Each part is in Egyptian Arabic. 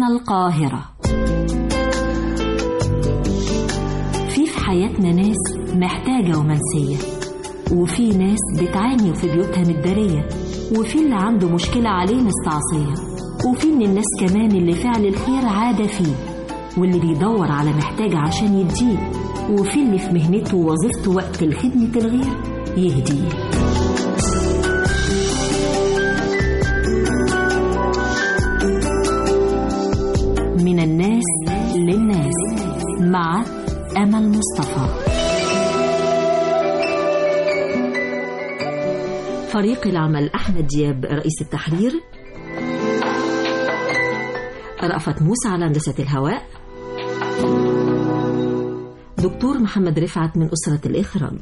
القاهرة في في حياتنا ناس محتاجة ومنسية وفي ناس بتعاني في بيوتها متدارية وفي اللي عنده مشكلة عليه مستعصية وفي من الناس كمان اللي فعل الخير عادة فيه واللي بيدور على محتاج عشان يديه وفي اللي في مهنته ووظيفته وقت الخدمة الغير يهديه من الناس للناس مع أمل مصطفى فريق العمل أحمد دياب رئيس التحرير رأفت موسى على هندسة الهواء دكتور محمد رفعت من أسرة الإخراج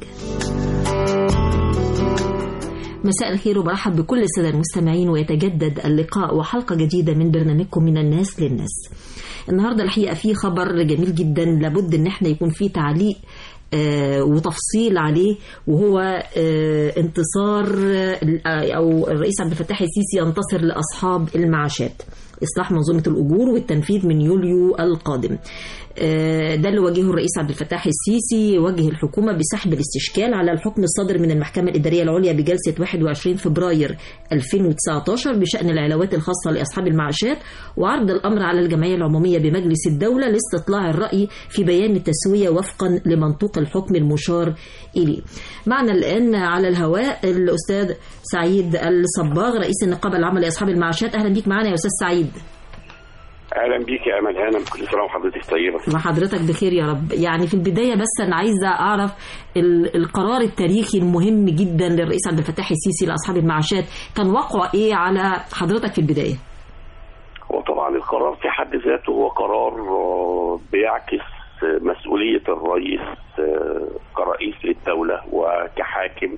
مساء الخير وبرحب بكل السادة المستمعين ويتجدد اللقاء وحلقة جديدة من برنامجكم من الناس للناس النهاردة الحقيقة فيه خبر جميل جدا لابد ان احنا يكون فيه تعليق آه وتفصيل عليه وهو آه انتصار آه او الرئيس عبد الفتاح السيسي ينتصر لاصحاب المعاشات اصلاح منظومه الاجور والتنفيذ من يوليو القادم ده اللي وجهه الرئيس عبد الفتاح السيسي وجه الحكومة بسحب الاستشكال على الحكم الصادر من المحكمة الإدارية العليا بجلسة 21 فبراير 2019 بشأن العلاوات الخاصة لأصحاب المعاشات وعرض الأمر على الجمعية العمومية بمجلس الدولة لاستطلاع الرأي في بيان التسوية وفقا لمنطوق الحكم المشار إليه معنا الآن على الهواء الأستاذ سعيد الصباغ رئيس النقابة العامة لأصحاب المعاشات أهلا بيك معنا يا أستاذ سعيد اهلا بيك يا امل هانم كل سنه وحضرتك طيبه وحضرتك بخير يا رب يعني في البدايه بس انا عايزه اعرف القرار التاريخي المهم جدا للرئيس عبد الفتاح السيسي لاصحاب المعاشات كان وقعه ايه على حضرتك في البدايه هو طبعا القرار في حد ذاته هو قرار بيعكس مسؤوليه الرئيس كرئيس للدوله وكحاكم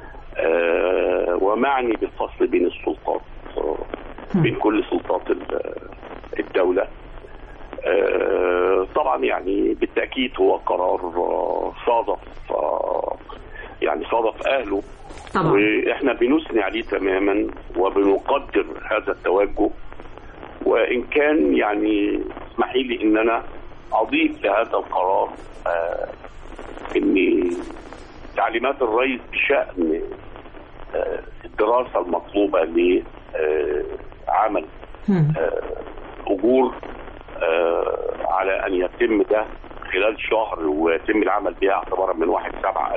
ومعني بالفصل بين السلطات بين كل سلطات الدولة طبعا يعني بالتأكيد هو قرار صادف يعني صادف أهله طبعا. وإحنا بنثني عليه تماما وبنقدر هذا التوجه وإن كان يعني اسمحي لي إن أنا أضيف لهذا القرار إن تعليمات الرئيس بشأن الدراسة المطلوبة ل عمل اجور على ان يتم ده خلال شهر ويتم العمل بها اعتبارا من 1 7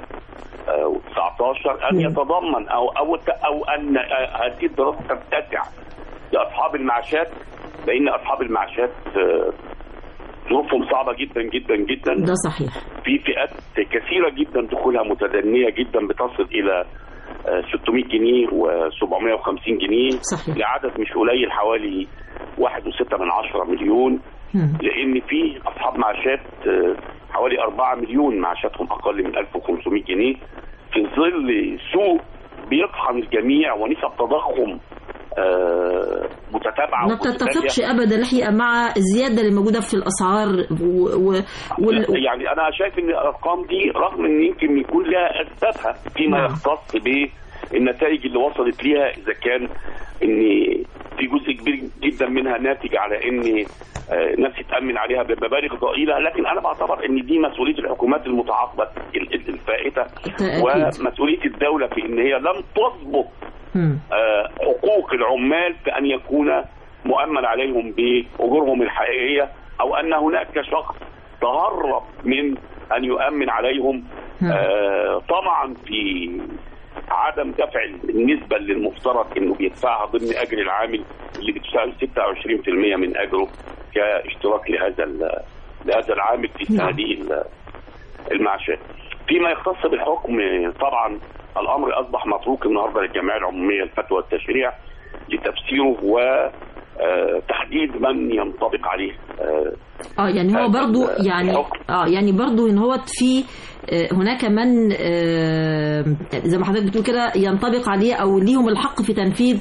2019 ان يتضمن او او او ان هذه الدراسه تتسع لاصحاب المعاشات لان اصحاب المعاشات ظروفهم صعبه جدا جدا جدا ده صحيح في فئات كثيره جدا دخولها متدنيه جدا بتصل الى 600 جنيه و750 جنيه صحيح. لعدد مش قليل حوالي 1.6 من 10 مليون مم. لان في اصحاب معاشات حوالي 4 مليون معاشاتهم اقل من 1500 جنيه في ظل سوق بيطحن الجميع ونسب تضخم متتابعه ما بتتفقش ابدا الحقيقه مع الزياده اللي موجوده في الاسعار و... و... وال... يعني انا شايف ان الارقام دي رغم ان يمكن يكون لها اسبابها فيما نعم. يختص بالنتائج اللي وصلت ليها اذا كان ان في جزء كبير جدا منها ناتج على ان ناس يتامن عليها بمبالغ ضئيله لكن انا بعتبر ان دي مسؤوليه الحكومات المتعاقبه الفائته ومسؤوليه الدوله في ان هي لم تضبط حقوق العمال بأن يكون مؤمن عليهم بأجورهم الحقيقية أو أن هناك شخص تهرب من أن يؤمن عليهم آه طبعا في عدم دفع النسبة اللي المفترض انه بيدفعها ضمن اجر العامل اللي بتشتغل 26% من اجره كاشتراك لهذا لهذا العامل في هذه المعاشات. فيما يختص بالحكم طبعا الامر اصبح متروك النهارده للجمعيه العموميه الفتوى والتشريع لتفسيره وتحديد من ينطبق عليه اه يعني هو برضو يعني اه يعني برضو ان هو في هناك من زي ما حضرتك بتقول كده ينطبق عليه او ليهم الحق في تنفيذ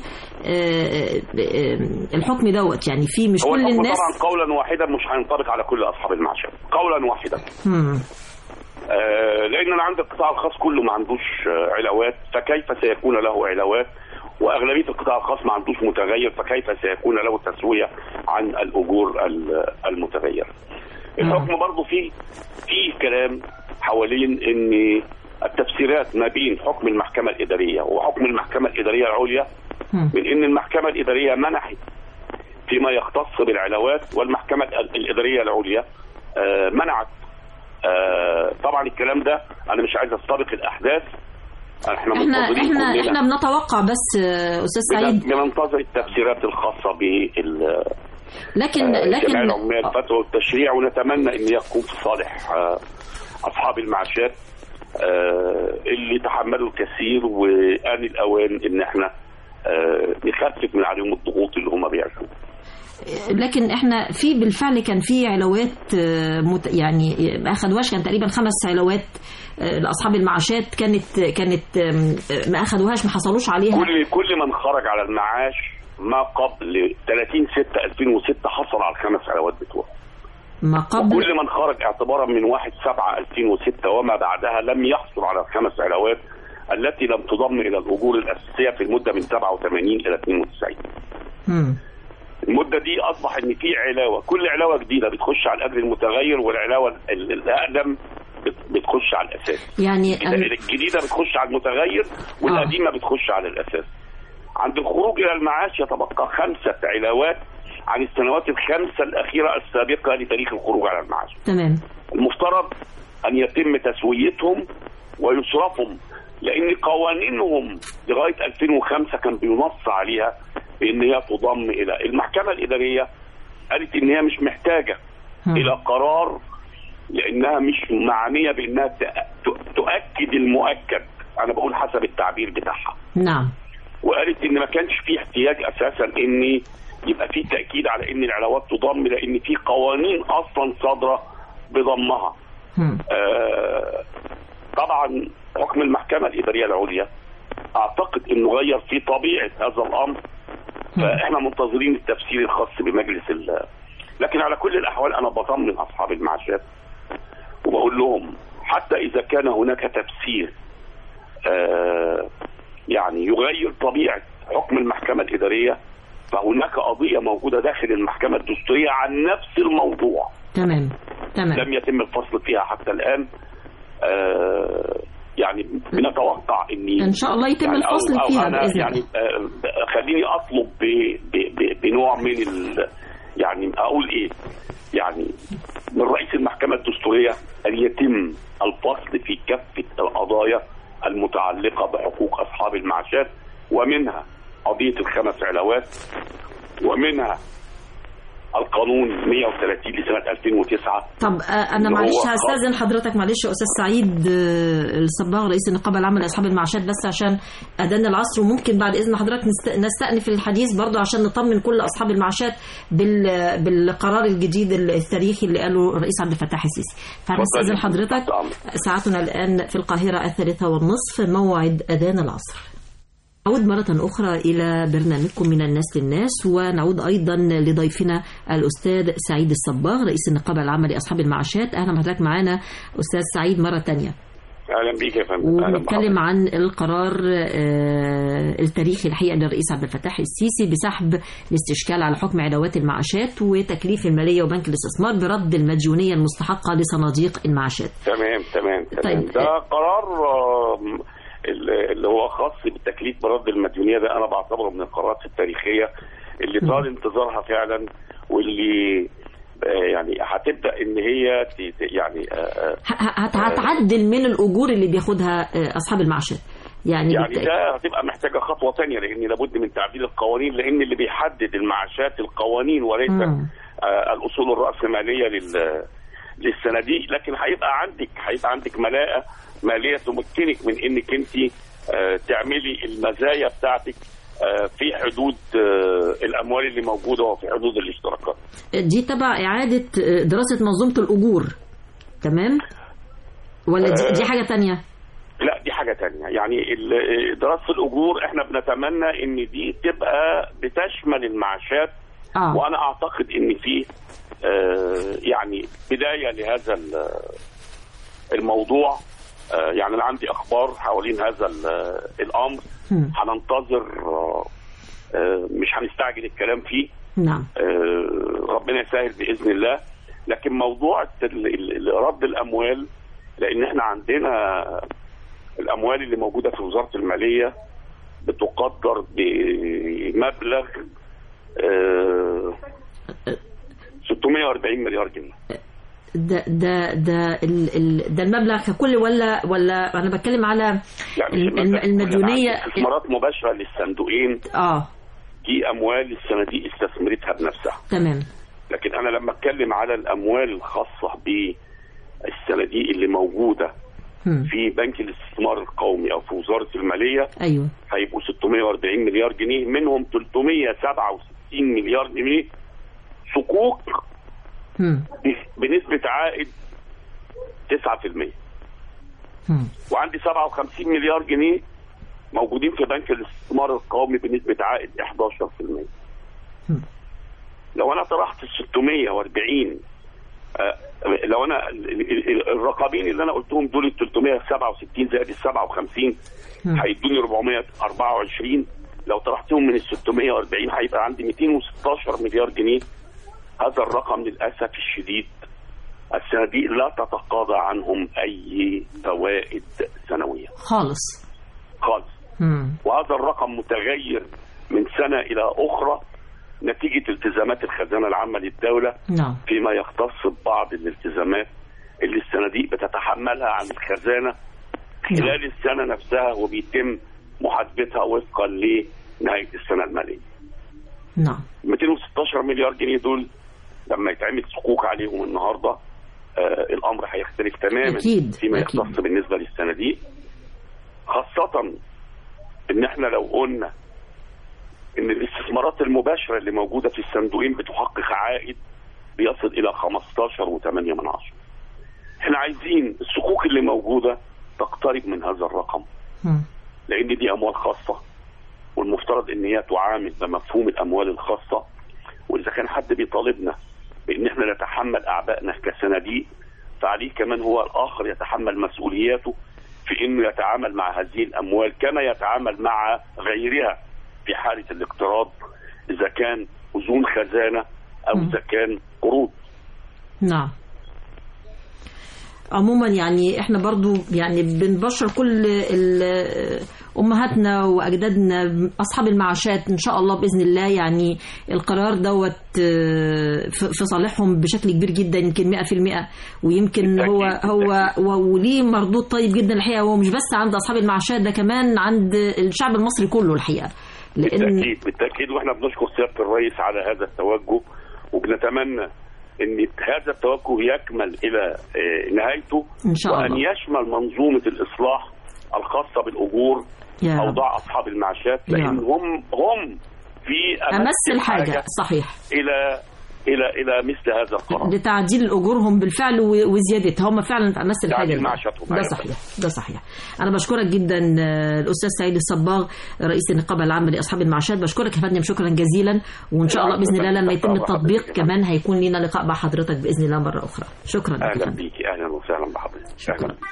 الحكم دوت يعني في مش كل الناس طبعا قولا واحدا مش هينطبق على كل اصحاب المعاشات قولا واحدا مم. آه لان انا عندي القطاع الخاص كله ما عندوش آه علاوات فكيف سيكون له علاوات واغلبيه القطاع الخاص ما عندوش متغير فكيف سيكون له تسويه عن الاجور ال- المتغيره. الحكم برضه فيه في كلام حوالين ان التفسيرات ما بين حكم المحكمه الاداريه وحكم المحكمه الاداريه العليا مم. من ان المحكمه الاداريه منحت فيما يختص بالعلاوات والمحكمه ال- الاداريه العليا آه، منعت آه، طبعا الكلام ده انا مش عايز استبق الاحداث احنا احنا منتظرين احنا كلنا. احنا بنتوقع بس آه، استاذ سعيد بننتظر التفسيرات الخاصه بال لكن لكن جميع العمال فتوى والتشريع ونتمنى ان يكون في صالح آه، اصحاب المعاشات آه، اللي تحملوا الكثير وان الاوان ان احنا آه، نخفف من عليهم الضغوط اللي هم بيعيشوها لكن احنا في بالفعل كان في علاوات آه، مت يعني ما اخدوهاش كان تقريبا خمس علاوات آه، لاصحاب المعاشات كانت كانت آم، آه، ما اخدوهاش ما حصلوش عليها كل كل من خرج على المعاش ما قبل 30 6 2006 حصل على الخمس علاوات بتوعه ما قبل وكل من خرج اعتبارا من 1 7 2006 وما بعدها لم يحصل على الخمس علاوات التي لم تضم الى الاجور الاساسيه في المده من 87 الى 92 مم. المده دي اصبح ان في علاوه كل علاوه جديده بتخش على الاجر المتغير والعلاوه ال- الاقدم بت- بتخش على الاساس يعني أن- الجديده بتخش على المتغير والقديمه بتخش على الاساس عند الخروج الى المعاش يتبقى خمسه علاوات عن السنوات الخمسه الاخيره السابقه لتاريخ الخروج على المعاش تمام المفترض ان يتم تسويتهم ويصرفهم لان قوانينهم لغايه 2005 كان بينص عليها بان هي تضم الى المحكمه الاداريه قالت ان هي مش محتاجه مم. الى قرار لانها مش معنيه بانها تأ- ت- تؤكد المؤكد انا بقول حسب التعبير بتاعها نعم وقالت ان ما كانش في احتياج اساسا ان يبقى في تاكيد على ان العلاوات تضم لان في قوانين اصلا صادره بضمها مم. آه، طبعا حكم المحكمه الاداريه العليا اعتقد انه غير في طبيعه هذا الامر فاحنا منتظرين التفسير الخاص بمجلس ال لكن على كل الاحوال انا بطمن اصحاب المعاشات وبقول لهم حتى اذا كان هناك تفسير آه، يعني يغير طبيعه حكم المحكمه الاداريه فهناك قضيه موجوده داخل المحكمه الدستوريه عن نفس الموضوع تمام تمام لم يتم الفصل فيها حتى الان آه يعني بنتوقع ان ان شاء الله يتم يعني أو- الفصل أو فيها أنا باذن يعني الله آه خليني اطلب ب ب ب بنوع من ال يعني اقول ايه يعني من رئيس المحكمه الدستوريه ان يتم الفصل في كافه القضايا المتعلقه بحقوق اصحاب المعاشات ومنها قضيه الخمس علاوات ومنها القانون 130 لسنه 2009 طب آه، انا اللي هو معلش خاص- هستاذن حضرتك معلش يا استاذ سعيد آه، الصباغ رئيس النقابه العامه لاصحاب المعاشات بس عشان اذان العصر وممكن بعد اذن حضرتك نست- نستأنف الحديث برضه عشان نطمن كل اصحاب المعاشات بال بالقرار الجديد التاريخي اللي قاله الرئيس عبد الفتاح السيسي فهنستأذن اتفضل. حضرتك ساعتنا الان في القاهره الثالثه والنصف موعد اذان العصر نعود مرة أخرى إلى برنامجكم من الناس للناس ونعود أيضا لضيفنا الأستاذ سعيد الصباغ رئيس النقابة العامة لأصحاب المعاشات أهلا بحضرتك معانا أستاذ سعيد مرة تانية اهلا بيك يا فندم أهلا ونتكلم عن القرار آه، التاريخي الحقيقة للرئيس عبد الفتاح السيسي بسحب الاستشكال على حكم علاوات المعاشات وتكليف المالية وبنك الاستثمار برد المديونية المستحقة لصناديق المعاشات تمام تمام تمام طيب. ده قرار آم، ال- اللي هو خاص بالتكليف برد المديونيه ده انا بعتبره من القرارات التاريخيه اللي طال انتظارها فعلا واللي آه، يعني هتبدا ان هي ت- ت- يعني آه، آه، ه- ه- هت- هتعدل من الأجور اللي بياخدها آه، أصحاب المعاشات يعني, يعني بالتأكيد. ده هتبقى محتاجه خطوه ثانيه لان لابد من تعديل القوانين لان اللي بيحدد المعاشات القوانين وليس مم. آه، الاصول الراسماليه لل للصناديق لكن هيبقى عندك هيبقى عندك ملاءه ماليه تمكنك من انك انت آه، تعملي المزايا بتاعتك آه، في حدود آه، الاموال اللي موجوده وفي حدود الاشتراكات دي تبع إعادة دراسة منظومة الأجور تمام ولا دي, دي حاجة تانية لا دي حاجة تانية يعني ال- دراسة الأجور احنا بنتمنى ان دي تبقى بتشمل المعاشات آه. وانا اعتقد ان في آه، يعني بداية لهذا ال- الموضوع آه، يعني انا عندي اخبار حوالين هذا ال- الامر مم. هننتظر آه، آه، مش هنستعجل الكلام فيه نعم آه، ربنا يسهل باذن الله لكن موضوع ال- ال- ال- رد الاموال لان احنا عندنا الاموال اللي موجوده في وزاره الماليه بتقدر بمبلغ آه، 640 مليار جنيه ده ده ده ال ال ده المبلغ ككل ولا ولا انا بتكلم على يعني الم- الم- المديونيه استثمارات مباشره للصندوقين اه دي اموال الصناديق استثمرتها بنفسها تمام لكن انا لما اتكلم على الاموال الخاصه بالصناديق اللي موجوده هم. في بنك الاستثمار القومي او في وزاره الماليه ايوه هيبقوا 640 مليار جنيه منهم 367 مليار جنيه صكوك هم. بنسبه عائد 9% هم. وعندي 57 مليار جنيه موجودين في بنك الاستثمار القومي بنسبه عائد 11% هم. لو انا طرحت ال 640 آه، لو انا ال- ال- ال- الرقمين اللي انا قلتهم دول ال 367 زائد ال 57 هم. هيدوني 424 لو طرحتهم من ال 640 هيبقى عندي 216 مليار جنيه هذا الرقم للاسف الشديد الصناديق لا تتقاضى عنهم اي فوائد سنويه خالص خالص هم. وهذا الرقم متغير من سنه الى اخرى نتيجه التزامات الخزانه العامه للدوله نعم فيما يختص ببعض الالتزامات اللي الصناديق بتتحملها عن الخزانه خلال السنه نفسها وبيتم محاسبتها وفقا لنهايه السنه الماليه. نعم 216 مليار جنيه دول لما يتعمل صكوك عليهم النهارده آه الامر هيختلف تماما أكيد، فيما أكيد. يختص بالنسبه للصناديق خاصه ان احنا لو قلنا ان الاستثمارات المباشره اللي موجوده في الصندوقين بتحقق عائد بيصل الى 15.8 من عشرة احنا عايزين الصكوك اللي موجوده تقترب من هذا الرقم هم. لان دي اموال خاصه والمفترض ان هي تعامل بمفهوم الاموال الخاصه واذا كان حد بيطالبنا بان احنا نتحمل اعبائنا كصناديق فعليه كمان هو الاخر يتحمل مسؤولياته في انه يتعامل مع هذه الاموال كما يتعامل مع غيرها في حاله الاقتراض اذا كان اذون خزانه او مم. اذا كان قروض نعم عموما يعني احنا برضو يعني بنبشر كل ال- امهاتنا واجدادنا اصحاب المعاشات ان شاء الله باذن الله يعني القرار دوت آه، في في صالحهم بشكل كبير جدا يمكن 100% ويمكن هو بالتأكيد، هو و- وليه مردود طيب جدا الحقيقه هو مش بس عند اصحاب المعاشات ده كمان عند الشعب المصري كله الحقيقه لان بالتاكيد بالتاكيد واحنا بنشكر سياده الرئيس على هذا التوجه وبنتمنى ان هذا التوجه يكمل الى آه، نهايته ان شاء وان الله يشمل منظومه الاصلاح الخاصه بالاجور يا رب اوضاع اصحاب المعاشات يا لان رب. هم هم في امس الحاجه صحيح الى الى الى مثل هذا القرار لتعديل اجورهم بالفعل و- وزيادتها هم فعلا في امس الحاجه تعديل دي. معاشاتهم، ده أيوة. صحيح ده صحيح انا بشكرك جدا آه، الاستاذ سعيد الصباغ رئيس النقابه العامه لاصحاب المعاشات بشكرك يا فندم شكرا جزيلا وان شاء الله باذن الله لما يتم التطبيق كمان هيكون لنا لقاء مع حضرتك باذن الله مره اخرى شكرا لك يا اهلا فندم بيكي اهلا وسهلا بحضرتك شكرا. أهلاً.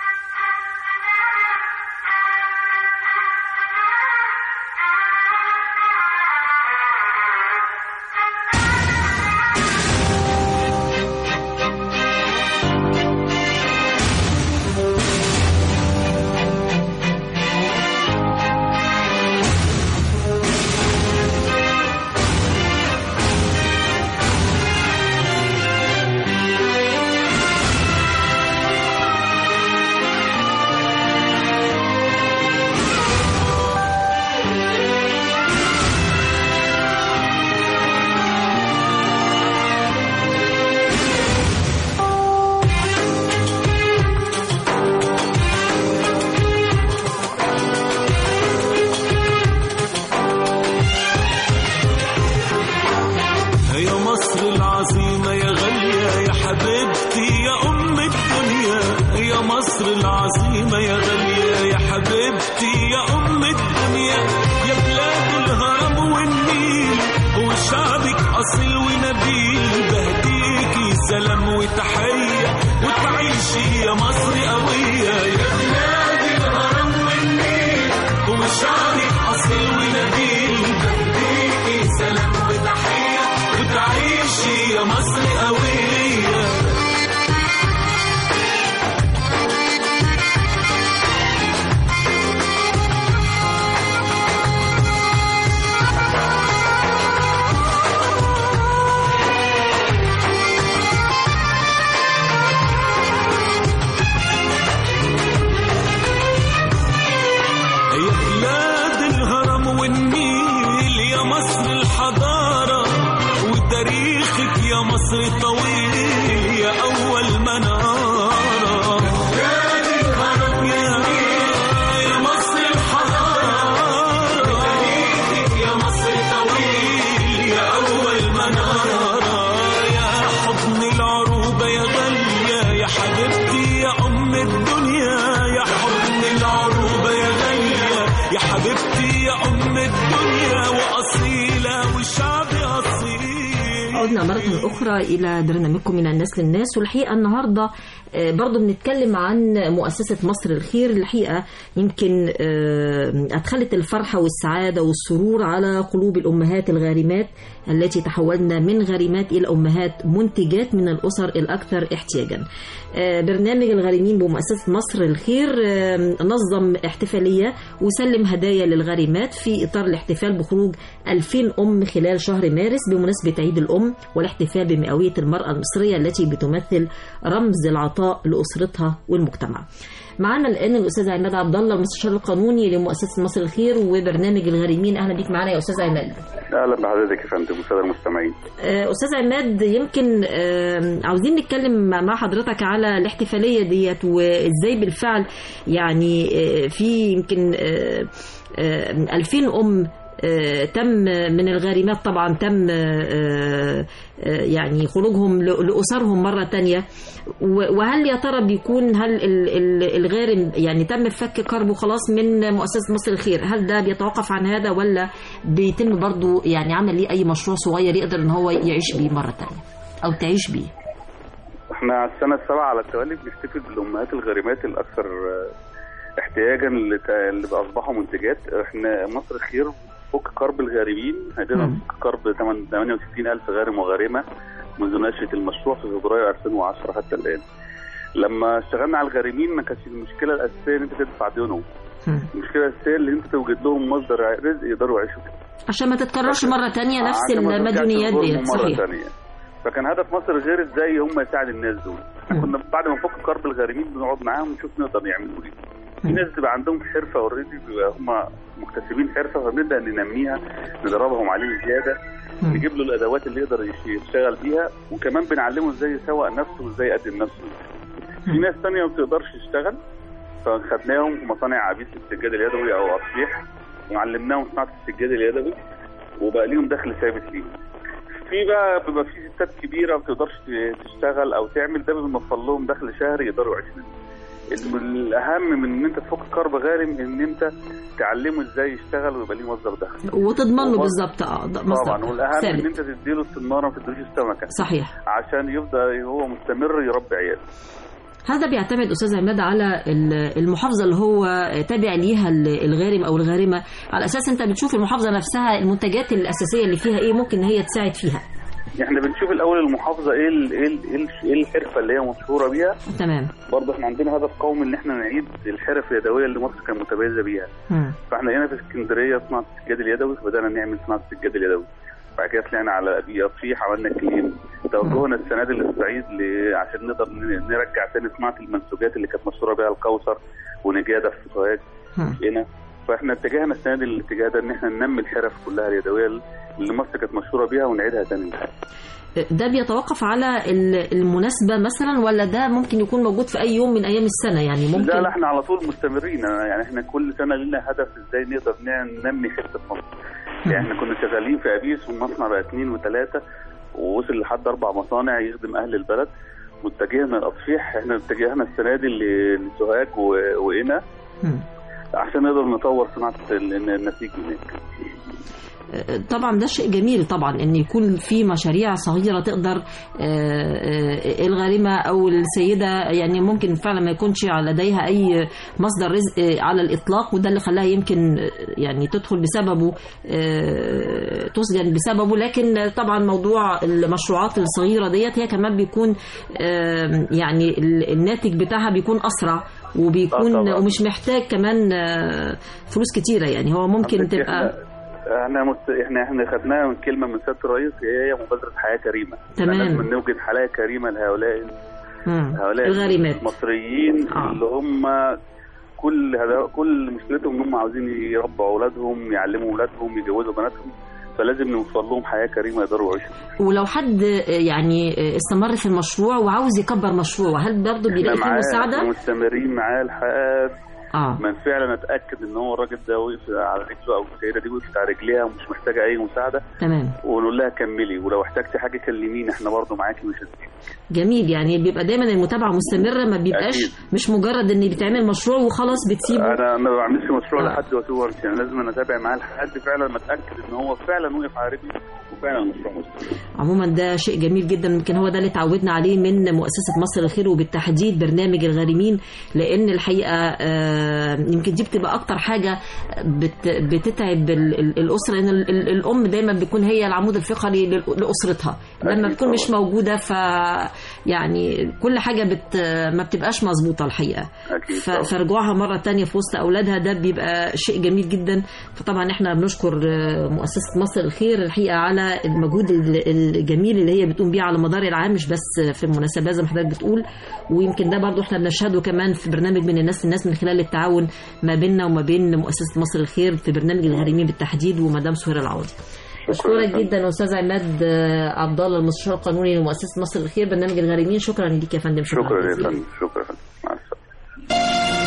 يا مصر العظيمة يا غالية يا حبيبتي يا أم الدنيا يا مصر العظيمة يا غالية يا حبيبتي يا أم الدنيا يا بلاد الهرم والنيل وشعبك أصيل ونبيل بهديكي سلام وتحية وتعيشي يا مصر قوية يا بلاد الهرم والنيل وشعبك مصر قوية يا بلاد الهرم والنيل يا مصر الحضارة وتاريخك يا مصر طويل يا أول منارة بلاد الهرم يا يا مصر الحضارة وتاريخك يا مصر طويل يا أول منارة يا حضن العروبة يا غالية يا حبيبتي يا أم الدنيا يا حضن العروبة يا غالية يا حبيبتي يا أم الدنيا وأصيلة والشعب أصيل عدنا مرة أخرى إلى برنامجكم من الناس للناس والحقيقة النهاردة آه، برضو بنتكلم عن مؤسسة مصر الخير الحقيقة يمكن آه، أدخلت الفرحة والسعادة والسرور على قلوب الأمهات الغارمات التي تحولن من غارمات إلى أمهات منتجات من الأسر الأكثر احتياجا آه، برنامج الغارمين بمؤسسة مصر الخير آه، نظم احتفالية وسلم هدايا للغارمات في إطار الاحتفال بخروج 2000 أم خلال شهر مارس بمناسبة عيد الأم والاحتفال بمئوية المرأة المصرية التي بتمثل رمز العطاء لأسرتها والمجتمع معنا الآن الأستاذ عماد عبد الله المستشار القانوني لمؤسسة مصر الخير وبرنامج الغارمين أهلا بيك معنا يا أستاذ عماد اهلا بحضرتك يا فندم والساده المستمعين آه، استاذ عماد يمكن آه، عاوزين نتكلم مع مع حضرتك على الاحتفاليه ديت وازاي بالفعل يعني آه، في يمكن آه، آه، 2000 ام آه، تم من الغارمات طبعا تم آه، آه، يعني خروجهم ل- لأسرهم مرة تانية و- وهل يا ترى بيكون هل ال- ال- الغارم يعني تم فك كربه خلاص من مؤسسة مصر الخير هل ده بيتوقف عن هذا ولا بيتم برضو يعني عمل ليه أي مشروع صغير يقدر إن هو يعيش بيه مرة تانية أو تعيش بيه احنا على السنه السابعه على التوالي بنحتفل بالامهات الغارمات الاكثر آه، احتياجا لت- اللي اصبحوا منتجات احنا مصر الخير فك كرب الغارمين عندنا مم. فك كرب 68 الف غارم وغارمه منذ نشاه المشروع في فبراير 2010 حتى الان لما اشتغلنا على الغارمين ما كانتش المشكله الاساسيه ان انت تدفع ديونهم مم. المشكله الاساسيه اللي انت توجد لهم مصدر رزق يقدروا يعيشوا بيه عشان ما تتكررش مرة تانية نفس عشان ما ترجعش المديونيات الظلم ديت مرة صحيح تانية. فكان هدف مصر غير ازاي هم يساعد الناس دول احنا مم. كنا بعد ما نفك كرب الغارمين بنقعد معاهم ونشوف نقدر يعملوا ايه في مم. ناس بيبقى عندهم حرفه اوريدي بيبقى هم مكتسبين حرفه فبنبدا ننميها ندربهم عليه زياده مم. نجيب له الادوات اللي يقدر يش- يشتغل بيها وكمان بنعلمه ازاي يسوق نفسه وازاي يقدم نفسه في مم. ناس تانية ما بتقدرش تشتغل فخدناهم في مصانع عبيد السجاد اليدوي او اصليح وعلمناهم صناعه السجاد اليدوي وبقى ليهم دخل ثابت ليهم في بقى بيبقى في ستات كبيره ما بتقدرش ت- تشتغل او تعمل ده بنوفر لهم دخل شهري يقدروا يعيشوا منه. الم- الاهم من ان انت تفك كرب غارم ان انت تعلمه ازاي يشتغل ويبقى ليه مصدر دخل وتضمن له وبرضه- بالظبط اه ده مصدر طبعا والاهم ان ثابت. انت تديله السناره ما تديلوش السمكه صحيح عشان يفضل هو مستمر يربي عياله هذا بيعتمد استاذ عماد على ال- المحافظه اللي هو تابع ليها ال- الغارم او الغارمه على اساس انت بتشوف المحافظه نفسها المنتجات الاساسيه اللي فيها ايه ممكن ان هي تساعد فيها احنا بنشوف الاول المحافظه ايه ال- ايه ال- ايه ال- ايه الحرفه اللي هي مشهوره بيها تمام برضه احنا عندنا هدف قومي ان احنا نعيد الحرف اليدويه اللي مصر كانت متميزه بيها مم. فاحنا هنا في اسكندريه صناعه السجاد اليدوي فبدانا نعمل صناعه السجاد اليدوي بعد كده طلعنا على ابي اطفيح عملنا كليم توجهنا السنه دي للصعيد ل- عشان نقدر ن- نرجع تاني صناعه المنسوجات اللي كانت مشهوره بيها الكوثر ونجاده في سوهاج مم. هنا فاحنا اتجهنا السنه دي للاتجاه ده ان احنا ننمي الحرف كلها اليدويه اللي مصر كانت مشهوره بيها ونعيدها تاني ده بيتوقف على ال- المناسبه مثلا ولا ده ممكن يكون موجود في اي يوم من ايام السنه يعني ممكن لا لا احنا على طول مستمرين يعني احنا كل سنه لنا هدف ازاي نقدر نعمل- ننمي حته مصر يعني احنا كنا شغالين في ابيس والمصنع بقى اثنين وثلاثه ووصل لحد اربع مصانع يخدم اهل البلد واتجهنا لاطفيح احنا اتجهنا السنه دي ل- لسوهاج و- وقنا مم. عشان نقدر نطور صناعه ال- النسيج هناك آه، طبعا ده شيء جميل طبعا ان يكون في مشاريع صغيره تقدر آه، آه، الغارمه او السيده يعني ممكن فعلا ما يكونش على لديها اي مصدر رزق آه، على الاطلاق وده اللي خلاها يمكن آه، يعني تدخل بسببه آه، تسجن بسببه لكن طبعا موضوع المشروعات الصغيره ديت هي كمان بيكون آه، يعني ال- الناتج بتاعها بيكون اسرع وبيكون آه، طبعاً. ومش محتاج كمان آه، فلوس كتيره يعني هو ممكن عندك تبقى احنا احنا مست... احنا احنا خدناها من كلمه من سياده الرئيس هي مبادره حياه كريمه تمام. لازم نوجد حياه كريمه لهؤلاء مم. هؤلاء الغريمات المصريين آه. اللي هم كل هذا كل مشكلتهم ان هم عاوزين يربوا اولادهم يعلموا اولادهم يجوزوا بناتهم فلازم نوصل لهم حياه كريمه يقدروا يعيشوا ولو حد يعني استمر في المشروع وعاوز يكبر مشروع هل برضه بيلاقي فيه معاه مساعده؟ مستمرين معاه لحد اه من فعلا اتاكد ان هو الراجل ده وقف على رجله او السيده دي وقفت على رجليها ومش محتاجه اي مساعده تمام ونقول لها كملي ولو احتجتي حاجه كلميني احنا برضه معاكي مش هنسيبك جميل يعني بيبقى دايما المتابعه مستمره ما بيبقاش أكيد. مش مجرد ان بيتعمل مشروع وخلاص بتسيبه انا ما بعملش مشروع آه. لحد واسيبه ورثي يعني لازم انا اتابع معاه لحد فعلا ما اتاكد ان هو فعلا وقف على رجله وفعلا المشروع مستمر عموما ده شيء جميل جدا يمكن هو ده اللي اتعودنا عليه من مؤسسه مصر الخير وبالتحديد برنامج الغارمين لان الحقيقه آه، يمكن دي بتبقى اكتر حاجه بت- بتتعب ال- ال- الاسره لان ال- ال- الام دايما بيكون هي العمود الفقري لل- لاسرتها لما أكيد بتكون مش طبعاً. موجوده ف يعني كل حاجه بت ما بتبقاش مظبوطه الحقيقه اكيد ف- طبعاً. فرجوعها مرة تانية في وسط أولادها ده بيبقى شيء جميل جدا فطبعا احنا بنشكر آه، مؤسسة مصر الخير الحقيقة على المجهود ال- الجميل اللي هي بتقوم بيه على مدار العام مش بس في المناسبات زي ما حضرتك بتقول ويمكن ده برضو احنا بنشهده كمان في برنامج من الناس للناس من خلال التعاون ما بيننا وما بين مؤسسة مصر الخير في برنامج الغارمين بالتحديد ومدام سهير العوضي بشكرك جدا استاذ عماد آه، عبد الله المستشار القانوني لمؤسسه مصر الخير برنامج الغارمين شكرا ليك يا فندم شكرا يا جزيلا. فندم شكرا يا فندم مع السلامه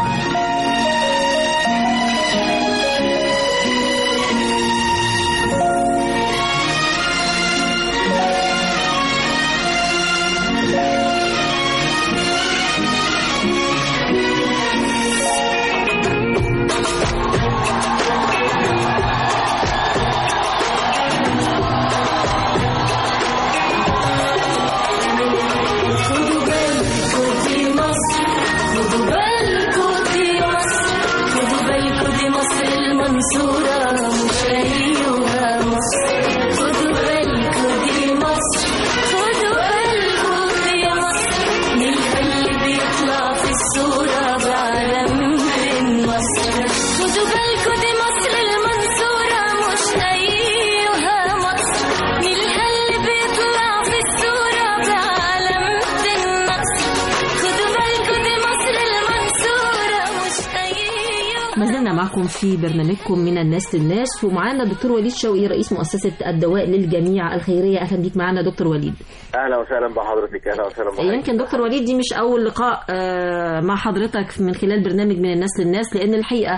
خدوا بالكوا دي مصر خدوا بالكوا دي مصر خدوا بالكوا دي مصر المنصورة مش أيها مصر خدوا بالكوا دي مصر خدوا بالكوا دي مصر نيلها اللي بيطلع في الصورة بعلم من مصر خدوا بالكوا دي مصر المنصورة مش أيها مصر نيلها اللي بيطلع في الصورة بعلم النصر خدوا بالكوا دي مصر المنصورة مش أيها ما زلنا معكم في برنامجكم من الناس للناس ومعانا الدكتور وليد شوقي رئيس مؤسسة الدواء للجميع الخيرية أهلا بيك معانا دكتور وليد اهلا وسهلا بحضرتك اهلا وسهلا بحضرتك يمكن دكتور وليد دي مش أول لقاء آه، مع حضرتك من خلال برنامج من الناس للناس لأن الحقيقة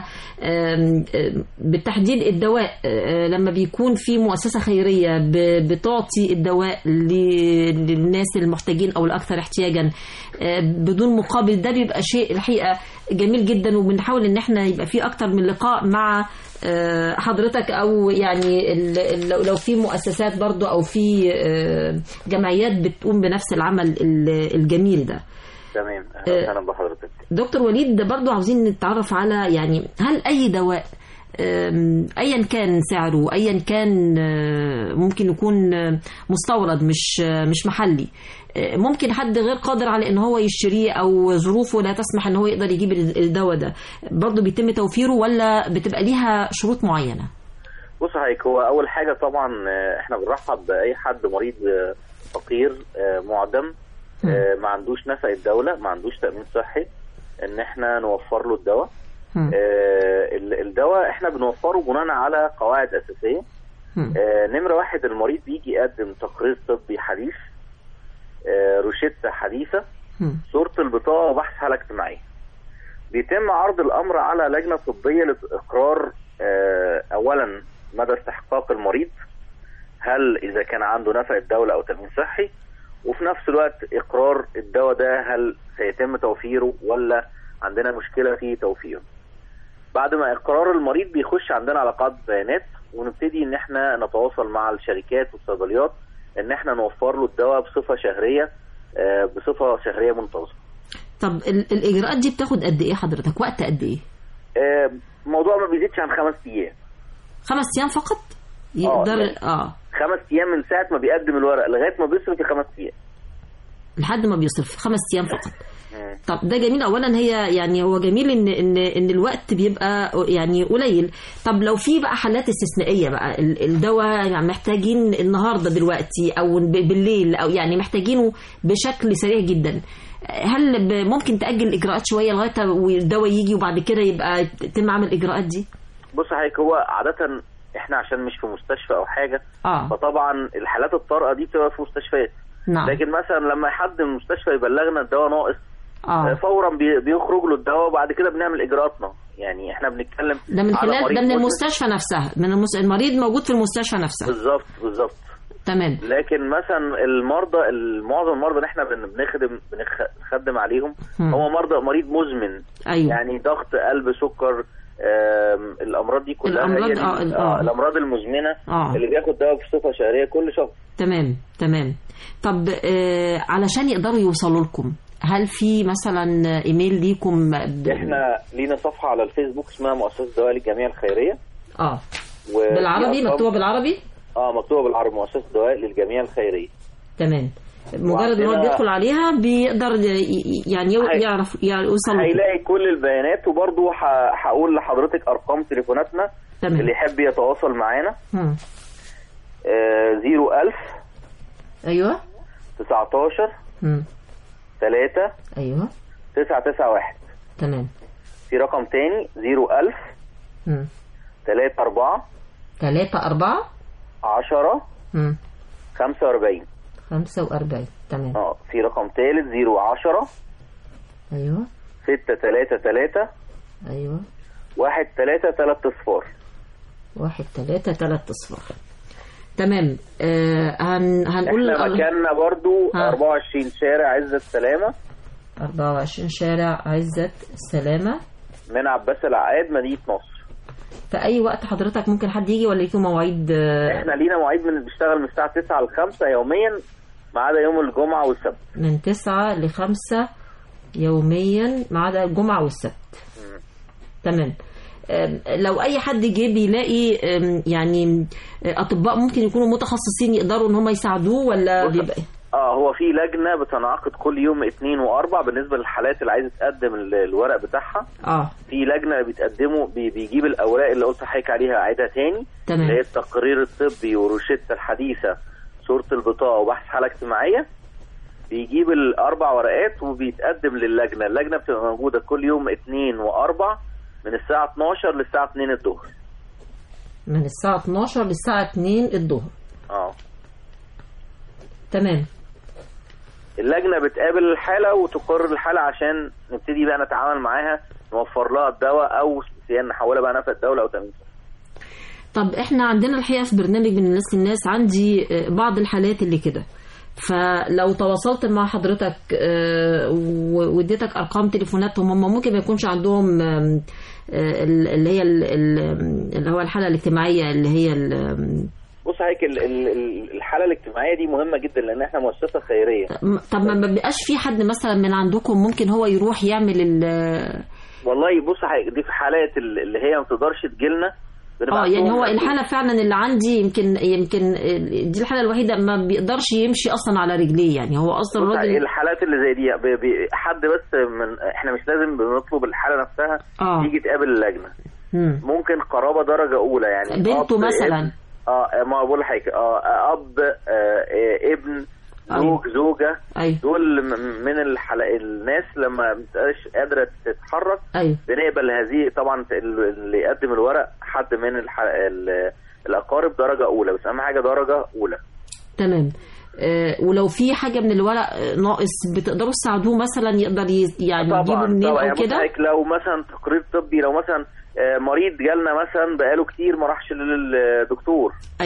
آم، آم، بالتحديد الدواء آه، لما بيكون في مؤسسة خيرية ب- بتعطي الدواء ل- للناس المحتاجين أو الأكثر احتياجا آه، بدون مقابل ده بيبقى شيء الحقيقة جميل جدا وبنحاول ان احنا يبقى في اكتر من لقاء مع آه، حضرتك او يعني ال- ال- لو- لو في مؤسسات برضو او في آه، جمعيات بتقوم بنفس العمل ال- الجميل ده تمام اهلا وسهلا بحضرتك دكتور وليد برضو عاوزين نتعرف على يعني هل اي دواء آم، ايا كان سعره ايا كان آه، ممكن يكون آه، مستورد مش آه، مش محلي آه، ممكن حد غير قادر على ان هو يشتريه او ظروفه لا تسمح ان هو يقدر يجيب الدواء ده برضو بيتم توفيره ولا بتبقى ليها شروط معينه بص حضرتك هو اول حاجه طبعا آه، احنا بنرحب باي حد مريض آه، فقير آه، معدم آه، ما عندوش نفق الدوله ما عندوش تامين صحي ان احنا نوفر له الدواء مم. آه، ال- الدواء احنا بنوفره بناء على قواعد اساسيه مم. آه، نمره واحد المريض بيجي يقدم تقرير طبي حديث آه، روشته حديثه مم. صورة البطاقة وبحث حالة اجتماعية بيتم عرض الأمر على لجنة طبية لإقرار آه، أولا مدى استحقاق المريض هل إذا كان عنده نفع الدولة أو تأمين صحي وفي نفس الوقت إقرار الدواء ده هل سيتم توفيره ولا عندنا مشكلة في توفيره بعد ما اقرار المريض بيخش عندنا على قاعده بيانات ونبتدي ان احنا نتواصل مع الشركات والصيدليات ان احنا نوفر له الدواء بصفه شهريه آه، بصفه شهريه منتظمه طب ال- الاجراءات دي بتاخد قد ايه حضرتك وقت قد ايه آه، الموضوع ما بيزيدش عن خمس ايام خمس ايام فقط يقدر يعني. اه خمس ايام من ساعه ما بيقدم الورق لغايه ما بيصرف في خمس ايام لحد ما بيصرف خمس ايام فقط مم. طب ده جميل اولا هي يعني هو جميل ان ان ان الوقت بيبقى يعني قليل طب لو في بقى حالات استثنائيه بقى ال- الدواء يعني محتاجين النهارده دلوقتي او ب- بالليل او يعني محتاجينه بشكل سريع جدا هل ب- ممكن تاجل الاجراءات شويه لغايه والدواء يجي وبعد كده يبقى يتم عمل الاجراءات دي بص حضرتك هو عاده احنا عشان مش في مستشفى او حاجه اه فطبعا الحالات الطارئه دي بتبقى في مستشفيات نعم لكن مثلا لما حد من المستشفى يبلغنا الدواء ناقص اه فورا بي- بيخرج له الدواء وبعد كده بنعمل اجراءاتنا يعني احنا بنتكلم ده من على خلال مريض ده من مزمن. المستشفى نفسها من المس... المريض موجود في المستشفى نفسها بالظبط بالظبط تمام لكن مثلا المرضى معظم المرضى اللي احنا بن- بنخدم بنخدم عليهم مم. هو مرضى مريض مزمن ايوه يعني ضغط قلب سكر آم، الامراض دي كلها الأمراض- هي دي- آه، ال- آه، آه. الامراض المزمنه اه اللي بياخد دواء بصفه شهريه كل شهر تمام تمام طب آه علشان يقدروا يوصلوا لكم هل في مثلا ايميل ليكم ب... احنا لينا صفحه على الفيسبوك اسمها مؤسسه دواء للجمعيه الخيريه اه و بالعربي في أرقام- مكتوبه بالعربي اه مكتوبه بالعربي مؤسسه دواء للجمعيه الخيريه تمام مجرد ان هو وعندنا- بيدخل عليها بيقدر ي- يعني يو- هي- يعرف يوصل لكم هيلاقي كل البيانات وبرضه ه- هقول لحضرتك ارقام تليفوناتنا اللي تمام يحب يتواصل معانا مم. آه 01000 ايوه 19 مم. 3 ايوه 991 تمام في رقم تاني 01000 مم. 3 4 ثلاثة أربعة 10 مم. 45 خمسة وأربعين تمام اه في رقم تالت 010 أيوه 6 3 3 أيوه 1 3 3 اصفار واحد ثلاثة ثلاث أصفار تمام آه هن هنقول احنا مكاننا برضو ها. 24 شارع عزة السلامة 24 شارع عزة السلامة من عباس العقاد مدينة نصر في أي وقت حضرتك ممكن حد يجي ولا ليكم مواعيد آه، احنا لينا مواعيد من بنشتغل من الساعة 9 ل 5 يوميا ما عدا يوم الجمعة والسبت من تسعة لخمسة يوميا ما عدا الجمعة والسبت تمام آم، لو اي حد جه بيلاقي آم، يعني آه، اطباء ممكن يكونوا متخصصين يقدروا ان هم يساعدوه ولا بص- بيبقى اه هو في لجنة بتنعقد كل يوم اثنين واربع بالنسبة للحالات اللي عايزة تقدم ال- الورق بتاعها اه في لجنة بتقدمه بي- بيجيب الاوراق اللي قلت لحضرتك عليها عيدها تاني اللي هي تمام التقرير الطبي وروشتة الحديثة صورة البطاقة وبحث حالة اجتماعية بيجيب الأربع ورقات وبيتقدم للجنة اللجنة بتبقى موجودة كل يوم اثنين وأربع من الساعة 12 للساعة 2 الظهر من الساعة 12 للساعة 2 الظهر اه تمام اللجنة بتقابل الحالة وتقرر الحالة عشان نبتدي بقى نتعامل معاها نوفر لها الدواء أو يعني نحولها بقى نفع الدولة أو تأمين طب احنا عندنا الحقيقه في برنامج من الناس للناس عندي آه، بعض الحالات اللي كده فلو تواصلت مع حضرتك آه، و- واديتك ارقام تليفوناتهم هم ممكن ما يكونش عندهم آم، آه، ال- اللي هي ال- ال- اللي هو الحاله الاجتماعيه اللي هي ال- بص حضرتك ال- ال- ال- الحالة الاجتماعية دي مهمة جدا لأن احنا مؤسسة خيرية طب ما بيبقاش في حد مثلا من عندكم ممكن هو يروح يعمل ال- والله بص حضرتك دي في حالات ال- اللي هي ما بتقدرش تجيلنا اه بنبعت يعني لهم هو مندوب. الحاله فعلا اللي عندي يمكن يمكن دي الحاله الوحيده ما بيقدرش يمشي اصلا على رجليه يعني هو اصلا بص الراجل الحالات اللي زي دي بي بي حد بس من احنا مش لازم بنطلب الحاله نفسها اه تيجي تقابل اللجنه مم. ممكن قرابه درجه اولى يعني بنته أب، مثلا ابن- اه ما بقول لحضرتك اه اب آه آه، ابن أيوة. زوج زوجه ايوه دول م- من الحلق الناس لما ما بتبقاش قادره تتحرك ايوه بنقبل هذه طبعا اللي يقدم الورق حد من الح... ال- الاقارب درجه اولى بس اهم حاجه درجه اولى تمام آه ولو في حاجه من الورق آه، ناقص بتقدروا تساعدوه مثلا يقدر ي- يعني يجيبه طبعا منين طبعا او يعني كده بص لو مثلا تقرير طبي لو مثلا آه، مريض جالنا مثلا بقاله كتير ما راحش للدكتور ايوه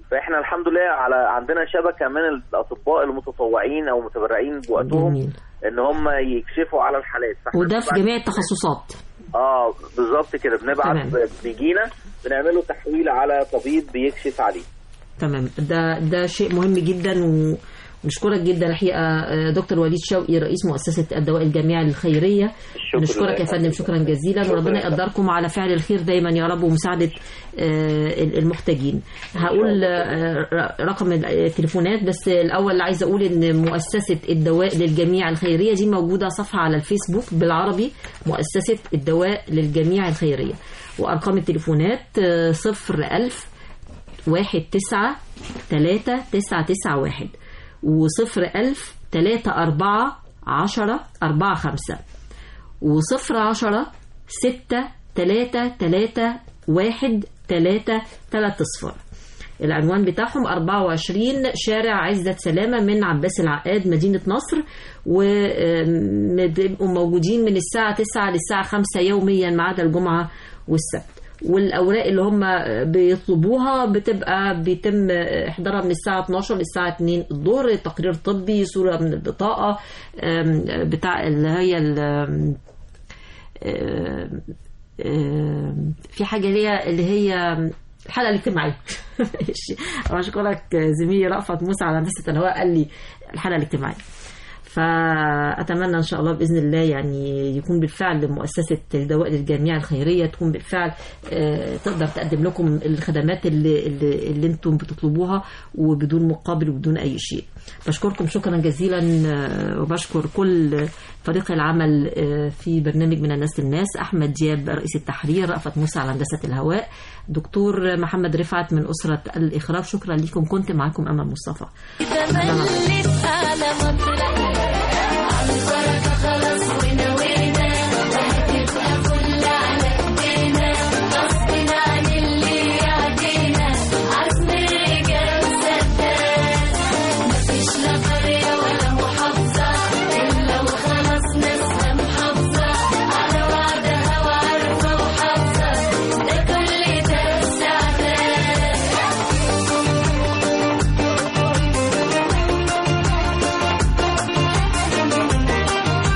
فاحنا الحمد لله على عندنا شبكه من الاطباء المتطوعين او متبرعين بوقتهم جميل ان هم يكشفوا على الحالات فإحنا وده في بنبعت- جميع التخصصات اه بالظبط كده بنبعت تمام. بيجينا بنعمله تحويل على طبيب بيكشف عليه تمام ده ده شيء مهم جدا ونشكرك جدا الحقيقه آه، دكتور وليد شوقي رئيس مؤسسه الدواء الجامعي الخيريه الشكر نشكرك لله. يا فندم شكرا جزيلا شكرا وربنا يا فندم. يقدركم على فعل الخير دايما يا رب ومساعده آه، المحتاجين هقول آه، رقم التليفونات بس الاول عايزه اقول ان مؤسسه الدواء للجميع الخيريه دي موجوده صفحه على الفيسبوك بالعربي مؤسسه الدواء للجميع الخيريه وارقام التليفونات آه، صفر ألف واحد تسعة تلاتة تسعة تسعة واحد وصفر ألف تلاتة أربعة عشرة أربعة خمسة وصفر عشرة ستة تلاتة تلاتة واحد تلاتة تلات أصفار العنوان بتاعهم 24 شارع عزت سلامة من عباس العقاد مدينة نصر وبيبقوا موجودين من الساعة 9 للساعة 5 يوميا ما عدا الجمعة والسبت والاوراق اللي هم بيطلبوها بتبقى بيتم احضارها من الساعه 12 للساعه 2 الظهر تقرير طبي صوره من البطاقه أم، بتاع اللي هي ال- أم، أم، أم، في حاجه اللي هي اللي هي الحلقه الاجتماعيه ماشي. بشكرك زميلي رأفت موسى على هندسه الهواء قال لي الحلقه الاجتماعيه فأتمنى إن شاء الله بإذن الله يعني يكون بالفعل مؤسسة الدواء للجميع الخيرية تكون بالفعل آه، تقدر تقدم لكم الخدمات اللي, اللي, اللي أنتم بتطلبوها وبدون مقابل وبدون أي شيء بشكركم شكرا جزيلا آه، وبشكر كل فريق العمل آه، في برنامج من الناس للناس أحمد دياب رئيس التحرير رأفت موسى على هندسة الهواء دكتور محمد رفعت من أسرة الإخراج شكرا لكم كنت معكم أمل مصطفى تملي